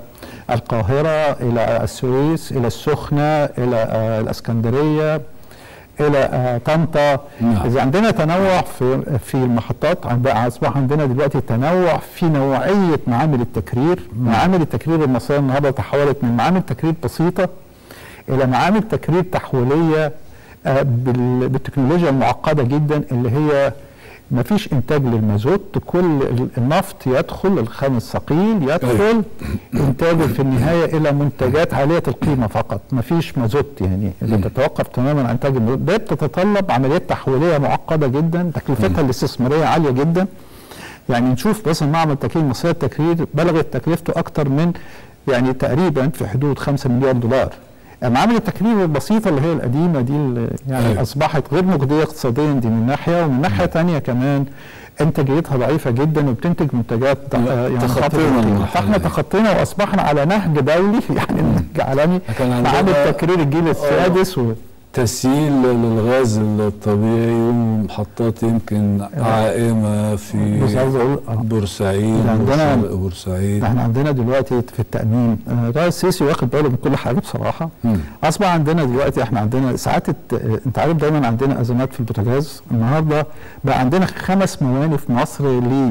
القاهرة إلى السويس إلى السخنة إلى آه، الإسكندرية إلى آه، طنطا نعم. إذا عندنا تنوع في في المحطات عند- أصبح عندنا دلوقتي تنوع في نوعية معامل التكرير معامل التكرير المصرية النهاردة تحولت من معامل تكرير بسيطة إلى معامل تكرير تحويلية آه، بال- بالتكنولوجيا المعقدة جدا اللي هي ما فيش انتاج للمازوت كل ال- النفط يدخل الخام الثقيل يدخل انتاجه في النهايه الى منتجات عاليه القيمه فقط ما فيش مازوت يعني اللي بتتوقف تماما عن انتاج المازوت ده بتتطلب عمليات تحويليه معقده جدا تكلفتها الاستثماريه عاليه جدا يعني نشوف مثلا معمل تكرير مصرية التكرير بلغت تكلفته أكثر من يعني تقريبا في حدود 5 مليار دولار معامل التكرير البسيطة اللي هي القديمة دي اللي يعني أيوة. أصبحت غير مجدية اقتصاديا دي من ناحية ومن ناحية تانية كمان إنتاجيتها ضعيفة جدا وبتنتج منتجات ض- لا، آه، يعني تخطينا خاطئة جداً. المرحلة فاحنا دي. تخطينا وأصبحنا على نهج دولي يعني نهج عالمي كان عندنا- معامل تكرير الجيل السادس و... تسييل للغاز الطبيعي ومحطات يمكن عائمة بس في عايز أقول آه. بورسعيد إحنا عندنا- وشرق بورسعيد احنا عندنا دلوقتي في التأمين آه، الرئيس السيسي واخد باله من كل حاجة بصراحة مم. اصبح عندنا دلوقتي احنا عندنا ساعات الت... انت عارف دايما عندنا ازمات في البوتاجاز النهارده بقى عندنا خمس موانئ في مصر ل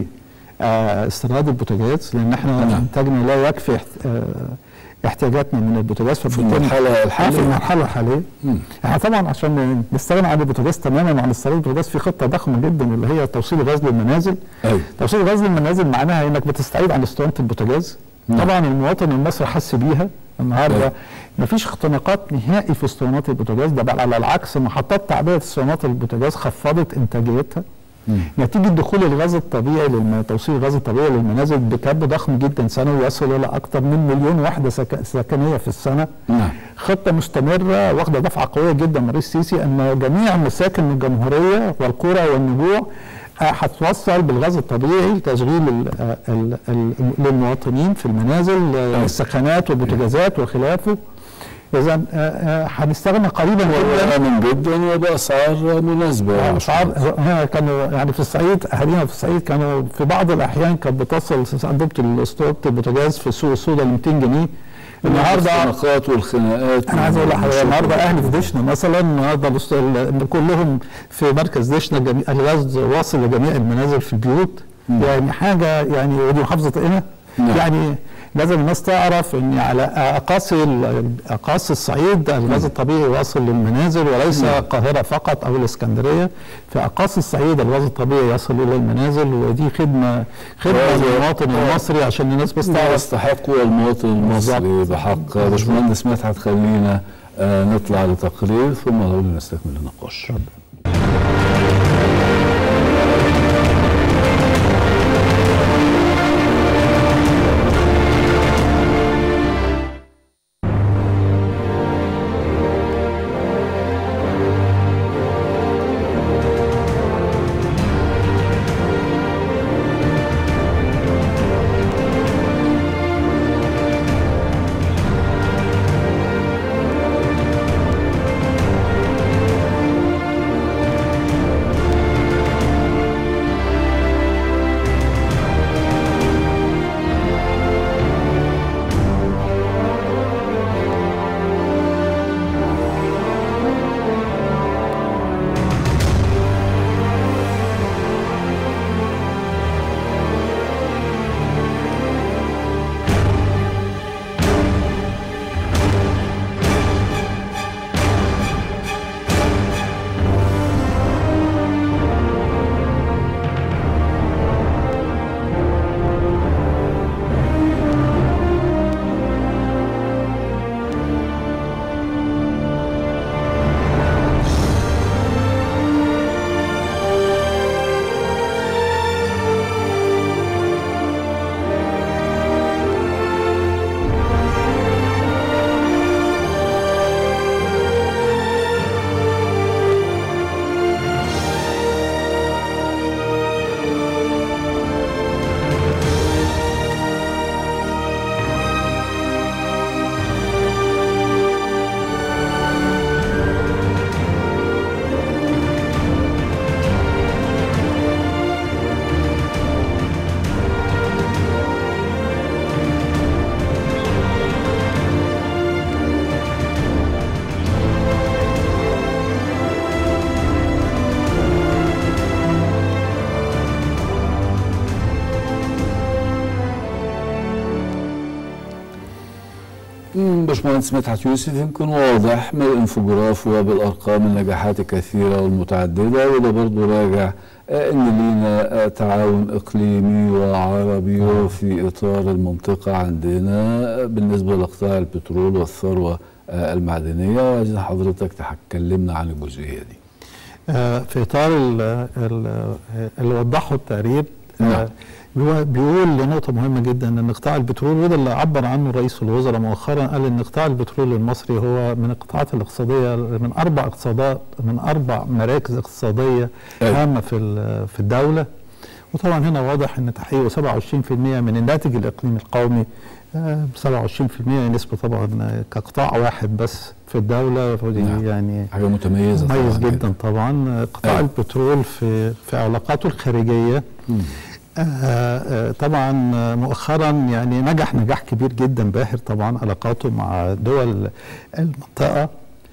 آه، استيراد البوتاجاز لان احنا نعم. انتاجنا لا يكفي احت... آه، احتياجاتنا من البوتاجاز في فبالتالي- المرحلة آه، في الحالية المرحله الحاليه مم. احنا طبعا عشان نستغنى عن البوتاجاز تماما وعن استيراد البوتاجاز في خطه ضخمه جدا اللي هي توصيل الغاز للمنازل أيوة. توصيل الغاز للمنازل معناها انك بتستعيد عن اسطوانه البوتاجاز نعم. طبعا المواطن المصري حس بيها النهارده أيوة. مفيش اختناقات نهائي في اسطوانات البوتاجاز ده بل على العكس محطات تعبئه اسطوانات البوتاجاز خفضت انتاجيتها مم. نتيجه دخول الغاز الطبيعي للم... توصيل الغاز الطبيعي للمنازل بكم ضخم جدا سنوي يصل الى اكثر من مليون وحده سك... سكنيه في السنه نعم خطه مستمره واخده دفعه قويه جدا من الرئيس السيسي ان جميع مساكن الجمهوريه والقرى والنجوع آه، هتوصل بالغاز الطبيعي لتشغيل ال- آه، ال- ال- للمواطنين في المنازل آه، السكنات والبوتاجازات وخلافه اذا هنستغنى قريبا جدا وآمن جدا وبأسعار مناسبة اسعار هنا كانوا يعني في الصعيد اهالينا في الصعيد كانوا في بعض الاحيان كانت بتصل انبوبه اسطوانه البوتاجاز في السوق السوداء ل 200 جنيه النهارده الخناقات والخناقات انا عايز اقول لحضرتك والمشاكل. النهارده اهلي في دشنا مثلا النهارده الأسط- ال- كلهم في مركز دشنا جميع الغاز واصل لجميع المنازل في البيوت يعني حاجه يعني ودي محافظه قنا نعم. يعني لازم الناس تعرف ان على اقاصي ال- اقاصي الصعيد الغاز الطبيعي واصل للمنازل وليس القاهره فقط او الاسكندريه في اقاصي الصعيد الغاز الطبيعي يصل الى المنازل ودي خدمه خدمه وهذا- للمواطن المصري عشان الناس بس ما تعرف يستحقه المواطن المصري بالظبط. بحق باشمهندس مدحت خلينا آه، نطلع لتقرير ثم نعود نستكمل النقاش باشمهندس مدحت يوسف يمكن واضح من الانفجراف وبالارقام النجاحات الكثيره والمتعدده وده برضه راجع آه، ان لينا آه، تعاون اقليمي وعربي وفي اطار المنطقه عندنا آه، بالنسبه لقطاع البترول والثروه آه، المعدنيه وعايزين حضرتك تكلمنا عن الجزئيه دي. آه، في اطار ال- ال- اللي وضحه التقرير نعم. آه، بيقول- بيقول لنقطة مهمة جدا ان قطاع البترول وده اللي عبر عنه رئيس الوزراء مؤخرا قال ان قطاع البترول المصري هو من القطاعات الاقتصادية من اربع اقتصادات من اربع مراكز اقتصادية أيوة. هامة في ال- في الدولة وطبعا هنا واضح ان تحقيقه 27% من الناتج الاقليمي القومي آه، 27% نسبة طبعا آه، كقطاع واحد بس في الدولة ودي نعم. يعني حاجه متميزه مميز طبعاً جدا طبعا قطاع أيوة. البترول في في علاقاته الخارجيه مم. آه، آه، طبعا مؤخرا يعني نجح نجاح كبير جدا باهر طبعا علاقاته مع دول المنطقه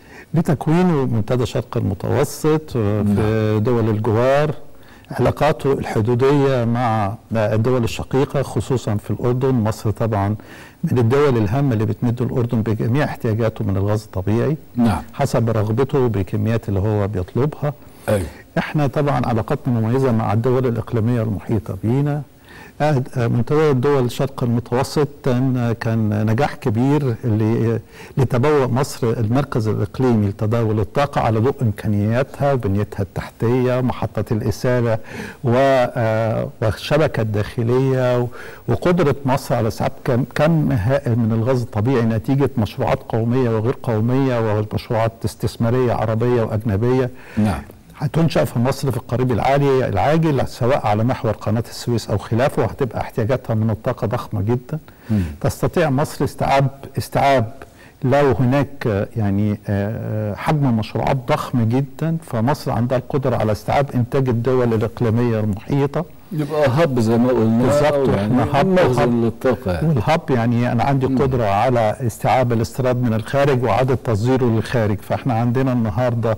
لتكوين منتدى شرق المتوسط آه، في دول الجوار علاقاته الحدوديه مع الدول الشقيقه خصوصا في الاردن مصر طبعا من الدول الهامه اللي بتمد الاردن بجميع احتياجاته من الغاز الطبيعي نعم حسب رغبته بكميات اللي هو بيطلبها ايوه احنا طبعا علاقتنا مميزه مع الدول الاقليميه المحيطه بينا آه، آه، منتدى الدول الشرق المتوسط كان كان نجاح كبير اللي لتبوأ مصر المركز الاقليمي لتداول الطاقه على ضوء امكانياتها بنيتها التحتيه محطه الاساله و- آه، والشبكه الداخليه و- وقدره مصر على اسعاد كم كم هائل من الغاز الطبيعي نتيجه مشروعات قوميه وغير قوميه ومشروعات استثماريه عربيه واجنبيه نعم هتنشأ في مصر في القريب العالي العاجل سواء على محور قناة السويس أو خلافه وهتبقى احتياجاتها من الطاقة ضخمة جدا مم. تستطيع مصر استيعاب استيعاب لو هناك آه، يعني آه، حجم مشروعات ضخم جدا فمصر عندها القدرة على استيعاب إنتاج الدول الإقليمية المحيطة يبقى هب زي ما قلنا بالظبط، أو إحنا هب مخزن وهب. للطاقه يعني. والهب يعني انا عندي قدره على استيعاب الاستيراد من الخارج واعاده تصديره للخارج فاحنا عندنا النهارده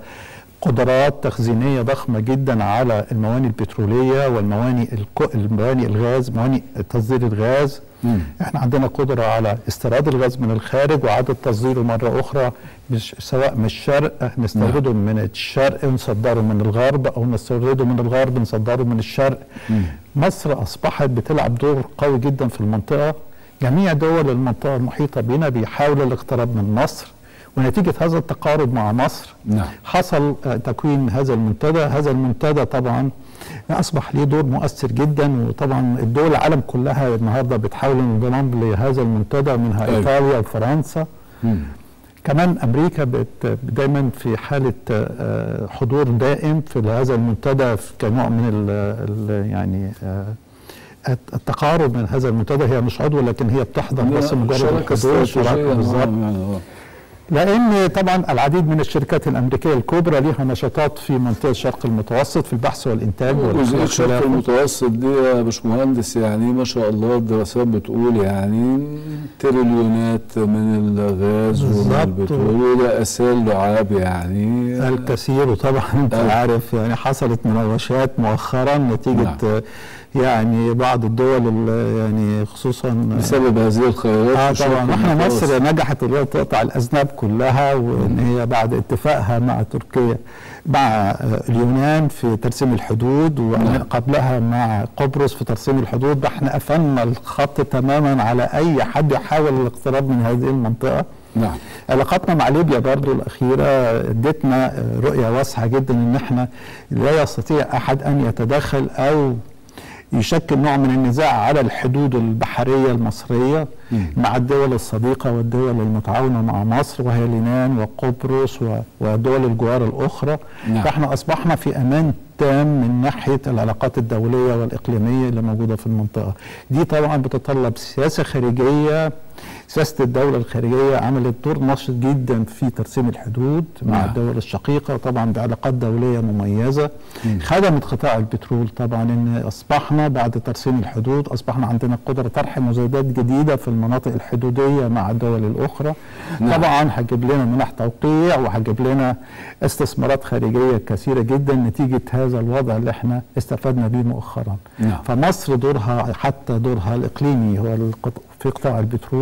قدرات تخزينيه ضخمه جدا على المواني البتروليه والمواني الكو المواني الغاز مواني تصدير الغاز مم. احنا عندنا قدره على استيراد الغاز من الخارج واعاده تصديره مره اخرى مش سواء من الشرق نستورده من الشرق نصدره من الغرب او نستورده من الغرب نصدره من الشرق مصر اصبحت بتلعب دور قوي جدا في المنطقه جميع دول المنطقه المحيطه بنا بيحاولوا الاقتراب من مصر ونتيجه هذا التقارب مع مصر نعم حصل آه، تكوين هذا المنتدى هذا المنتدى طبعا اصبح ليه دور مؤثر جدا وطبعا الدول العالم كلها النهارده بتحاول الانضمام لهذا المنتدى منها أيوة. ايطاليا وفرنسا مم. كمان امريكا بت دايما في حاله آه، حضور دائم في هذا المنتدى في كنوع من ال ال يعني آه، التقارب من هذا المنتدى هي مش عضو لكن هي بتحضر بس مجرد شراكة الحضور استراتيجية شراكه بالظبط نعم، يعني آه. لان طبعا العديد من الشركات الامريكيه الكبرى ليها نشاطات في منطقه الشرق المتوسط في البحث والانتاج جزئية والخلافة. الشرق المتوسط دي يا باشمهندس يعني ما شاء الله الدراسات بتقول يعني تريليونات من الغاز ومن بالظبط. البترول وده اسال لعاب يعني الكثير وطبعا انت آه. عارف يعني حصلت مناوشات مؤخرا نتيجه نعم. آه، يعني بعض الدول ال- يعني خصوصا بسبب هذه الخيارات اه في الشرق طبعا احنا المتوسط. مصر نجحت ان هي تقطع الاذناب كلها وان هي بعد اتفاقها مع تركيا مع آه، اليونان في ترسيم الحدود نعم. وقبلها مع قبرص في ترسيم الحدود احنا قفلنا الخط تماما على اي حد يحاول الاقتراب من هذه المنطقه نعم علاقاتنا مع ليبيا برضو الأخيرة ادتنا آه، رؤية واسعة جدا إن احنا لا يستطيع أحد أن يتدخل أو يشكل نوع من النزاع على الحدود البحرية المصرية مم. مع الدول الصديقة والدول المتعاونة مع مصر وهي اليونان وقبرص و- ودول الجوار الأخرى نعم. فاحنا أصبحنا في أمان تام من ناحية العلاقات الدولية والإقليمية اللي موجودة في المنطقة دي طبعا بتتطلب سياسة خارجية سياسة الدولة الخارجية عملت دور نشط جدا في ترسيم الحدود مع نعم. الدول الشقيقة طبعا بعلاقات دولية مميزة خدمت قطاع البترول طبعا ان اصبحنا بعد ترسيم الحدود اصبحنا عندنا قدرة طرح مزايدات جديدة في المناطق الحدودية مع الدول الاخرى نعم. طبعا هتجيب لنا منح توقيع وهتجيب لنا استثمارات خارجية كثيرة جدا نتيجة هذا الوضع اللي احنا استفدنا بيه مؤخرا نعم. فمصر دورها حتى دورها الاقليمي هو القط- في قطاع البترول وكمان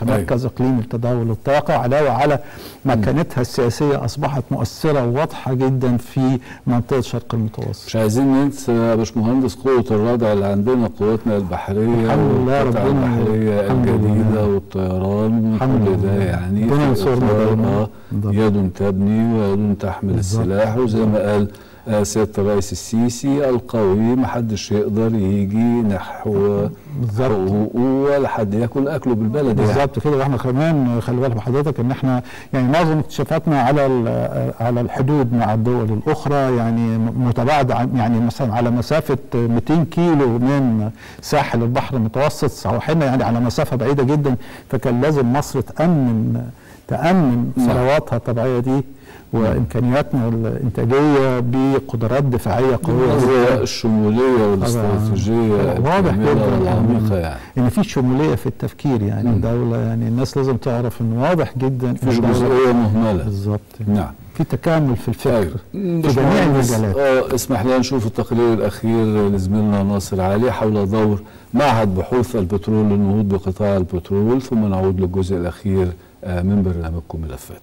كمركز اقليمي لتداول الطاقه علاوه على مكانتها السياسيه اصبحت مؤثره وواضحه جدا في منطقه الشرق المتوسط مش عايزين ننسى يا باشمهندس قوة الردع اللي عندنا قواتنا البحرية الحمد لله والقطع ربنا- البحرية الحمد الجديدة لله. والطيران الحمد وكل ده لله. يعني ربنا في ينصرنا إطار، دايما. آه، بالضبط. يد تبني ويد تحمل بالضبط. السلاح وزي ما قال آه، سيادة الرئيس السيسي القوي محدش يقدر يجي نحو بالظبط. حقوقه ولا حد ياكل اكله بالبلد يعني. بالظبط كده واحنا كمان خلي بالك حضرتك ان احنا يعني معظم اكتشافاتنا على ال- على الحدود مع الدول الاخرى يعني متباعده عن- يعني مثلا على مسافه 200 كيلو من ساحل البحر المتوسط سواحلنا يعني على مسافه بعيده جدا فكان لازم مصر تامن تامن نعم. ثرواتها الطبيعيه دي وامكانياتنا الانتاجيه بقدرات دفاعيه قويه النظرة جدا الشمولية والاستراتيجية واضح الكاملة جدا والعميقة يعني يعني ان في شموليه في التفكير يعني مم. الدوله يعني الناس لازم تعرف انه واضح جدا إن مفيش الدولة- جزئية مهملة بالظبط نعم في تكامل في الفكر طيب في جميع المجالات اه اسمح لنا نشوف التقرير الاخير لزميلنا ناصر علي حول دور معهد بحوث البترول للنهوض بقطاع البترول ثم نعود للجزء الاخير آه، من برنامجكم ملفات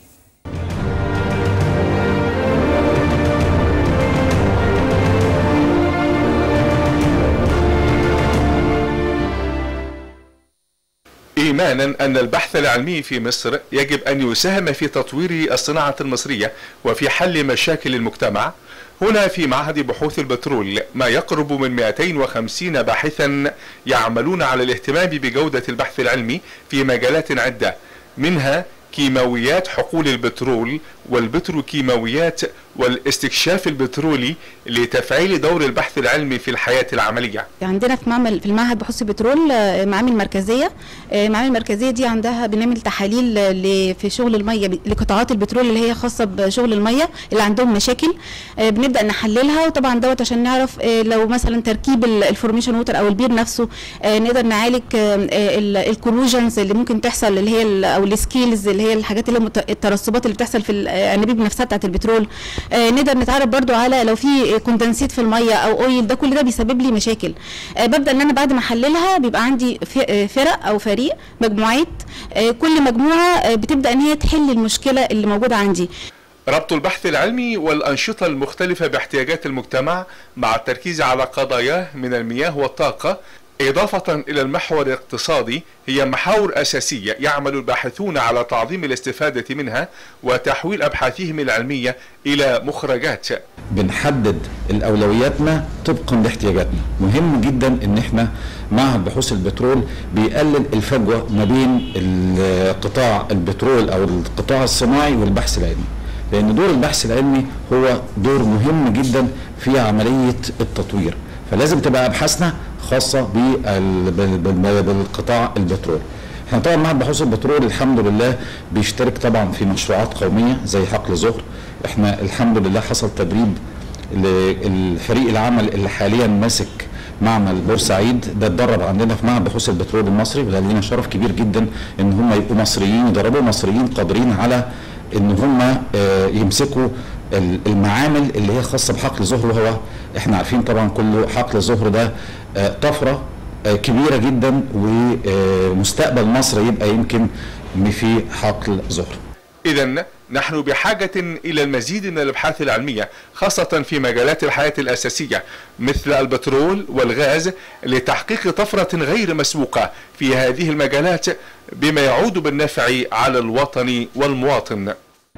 إيمانا أن البحث العلمي في مصر يجب أن يساهم في تطوير الصناعة المصرية وفي حل مشاكل المجتمع هنا في معهد بحوث البترول ما يقرب من 250 باحثا يعملون على الاهتمام بجودة البحث العلمي في مجالات عدة منها كيماويات حقول البترول والبتروكيماويات والاستكشاف البترولي لتفعيل دور البحث العلمي في الحياة العملية عندنا في معمل في المعهد بحوث البترول آه، معامل مركزيه آه، المعامل المركزيه دي عندها بنعمل تحاليل آه، ل- في شغل الميه ب- لقطاعات البترول اللي هي خاصه بشغل الميه اللي عندهم مشاكل آه، بنبدا نحللها وطبعا دوت عشان نعرف آه، لو مثلا تركيب ال- الفورميشن ووتر او البير نفسه آه، نقدر نعالج الكروجنز اللي ممكن تحصل اللي هي ال- او السكيلز اللي هي الحاجات اللي مت- الترسبات اللي بتحصل في الانابيب نفسها بتاعت البترول آه، نقدر نتعرف برضو على لو في كوندنسيت في الميه او اويل ده كل ده بيسبب لي مشاكل آه، ببدا ان انا بعد ما احللها بيبقى عندي ف- آه، فرق او فريق مجموعات آه، كل مجموعه آه، بتبدا ان هي تحل المشكله اللي موجوده عندي ربط البحث العلمي والأنشطة المختلفة باحتياجات المجتمع مع التركيز على قضاياه من المياه والطاقة إضافة إلى المحور الاقتصادي هي محاور أساسية يعمل الباحثون على تعظيم الاستفادة منها وتحويل أبحاثهم العلمية إلى مخرجات بنحدد الاولوياتنا طبقا لاحتياجاتنا مهم جدا ان احنا معهد بحوث البترول بيقلل الفجوه ما بين ال- قطاع البترول او القطاع الصناعي والبحث العلمي لان دور البحث العلمي هو دور مهم جدا في عمليه التطوير فلازم تبقى ابحاثنا خاصه بال- بال- بال- بالقطاع البترول احنا طبعا معهد بحوث البترول الحمد لله بيشترك طبعا في مشروعات قوميه زي حقل زهر احنا الحمد لله حصل تدريب للفريق العمل اللي حاليا ماسك معمل بورسعيد ده اتدرب عندنا في معهد بحوث البترول المصري وده لينا شرف كبير جدا ان هم يبقوا مصريين يدربوا مصريين قادرين على ان هم آه، يمسكوا ال- المعامل اللي هي خاصه بحقل زهر وهو احنا عارفين طبعا كل حقل زهر ده آه، طفره آه، كبيره جدا ومستقبل مصر يبقى يمكن في حقل زهر إذا نحن بحاجة إلى المزيد من الأبحاث العلمية خاصة في مجالات الحياة الأساسية مثل البترول والغاز لتحقيق طفرة غير مسبوقة في هذه المجالات بما يعود بالنفع على الوطن والمواطن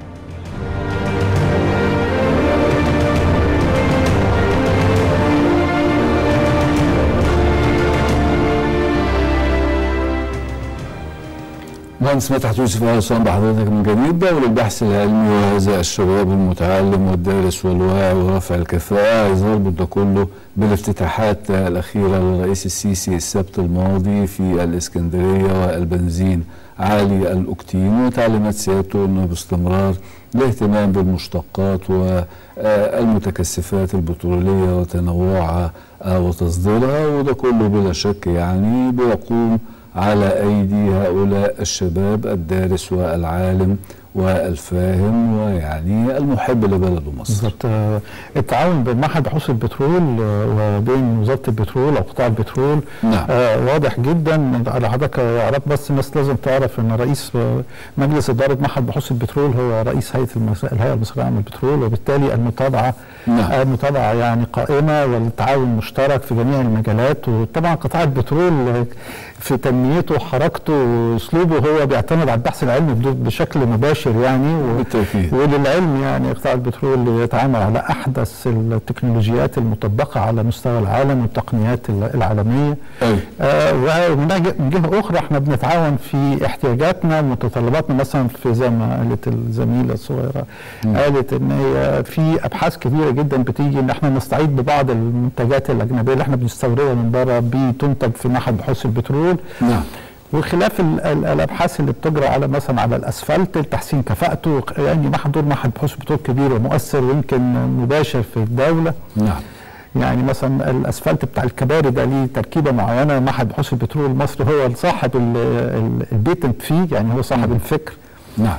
مهندس مدحت يوسف اهلا وسهلا بحضرتك من جديد دور البحث العلمي وهذا الشباب المتعلم والدارس والواعي ورفع الكفاءة عايز نربط ده كله بالافتتاحات الأخيرة للرئيس السيسي السبت الماضي في الإسكندرية والبنزين عالي الأكتين وتعليمات سيادته أنه باستمرار الاهتمام بالمشتقات والمتكثفات البترولية وتنوعها وتصديرها وده كله بلا شك يعني بيقوم على أيدي هؤلاء الشباب الدارس والعالم والفاهم ويعني المحب لبلده مصر بالظبط آه، التعاون بين معهد بحوث البترول آه، وبين وزاره البترول او قطاع البترول نعم. آه واضح جدا على حضرتك يا رب بس الناس لازم تعرف ان رئيس آه، مجلس اداره معهد بحوث البترول هو رئيس هيئه المس... الهيئه المصريه للعمل البترول وبالتالي المتابعه نعم. آه، المتابعه يعني قائمه والتعاون مشترك في جميع المجالات وطبعا قطاع البترول آه، في تنميته وحركته واسلوبه هو بيعتمد على البحث العلمي بدو- بشكل مباشر يعني و... بالتأكيد. وللعلم يعني قطاع البترول يتعامل على احدث التكنولوجيات المطبقه على مستوى العالم والتقنيات العالميه أيوة. آه ومن جه- من جهه اخرى احنا بنتعاون في احتياجاتنا ومتطلباتنا مثلا في زي ما قالت الزميله الصغيره قالت ان هي في ابحاث كبيره جدا بتيجي ان احنا نستعيد ببعض المنتجات الاجنبيه اللي احنا بنستوردها من بره بتنتج في معهد بحوث البترول نعم وخلاف ال- ال- الابحاث اللي بتجرى على مثلا على الاسفلت لتحسين كفاءته يعني معهد دور معهد بحوث بترول كبير ومؤثر ويمكن مباشر في الدوله نعم يعني مثلا الاسفلت بتاع الكباري ده ليه تركيبه معينه معهد بحوث البترول المصري هو صاحب ال- ال- البيتنت فيه يعني هو صاحب الفكر نعم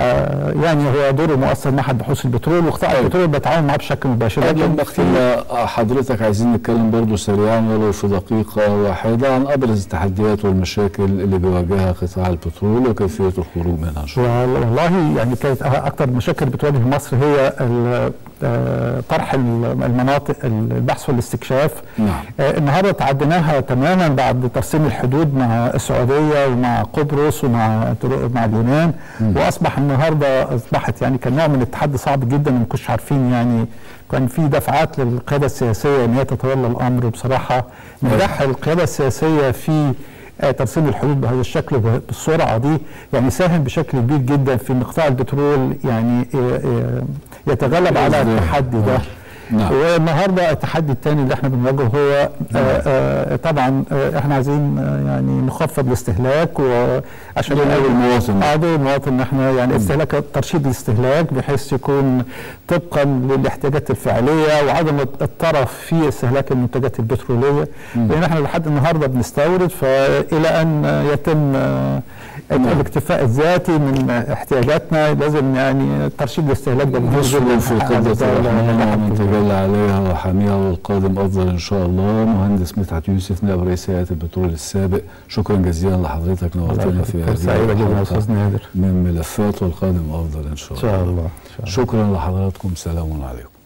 آه يعني هو دوره مؤثر معهد بحوث البترول وقطاع البترول بيتعاون معاه بشكل مباشر قبل لكن ما في- اختم حضرتك عايزين نتكلم برضو سريعا ولو في دقيقة واحدة عن أبرز التحديات والمشاكل اللي بيواجهها قطاع البترول وكيفية الخروج منها إن شاء الله. والله يعني كانت اكثر المشاكل اللي بتواجه مصر هي ال- آه، طرح الم- المناطق البحث والاستكشاف نعم. آه، النهارده تعديناها تماما بعد ترسيم الحدود مع السعوديه ومع قبرص ومع تر- مع اليونان واصبح النهارده اصبحت يعني كان نوع من التحدي صعب جدا ما كناش عارفين يعني كان في دفعات للقياده السياسيه ان هي تتولى الامر وبصراحه نجاح القياده السياسيه في آه، ترسيم الحدود بهذا الشكل وبالسرعه دي يعني ساهم بشكل كبير جدا في ان قطاع البترول يعني آه، آه، يتغلب على إزاي؟ التحدي ده نعم. والنهارده التحدي الثاني اللي احنا بنواجهه هو آه آه طبعا آه احنا عايزين آه يعني نخفض الاستهلاك وعشان دور نقلل- المواطن. اه دور المواطن ان احنا يعني استهلاك ترشيد الاستهلاك بحيث يكون طبقا للاحتياجات الفعليه وعدم الطرف في استهلاك المنتجات البتروليه لان احنا لحد النهارده بنستورد فالى ان يتم آه، الاكتفاء الذاتي من احتياجاتنا لازم يعني ترشيد الاستهلاك ده مهم نصر جداً في على قبضة الدولة الرحمن من ناحية ومن تجلى عليها وحاميها والقادم أفضل إن شاء الله مهندس مدحت يوسف نائب رئيس هيئة البترول السابق شكرا جزيلا لحضرتك نورتنا في فرصة سعيدة جدا يا الحلقة أستاذ نادر من ملفات والقادم أفضل إن شاء إن الله شاء الله إن شاء الله شكرا لحضراتكم سلام عليكم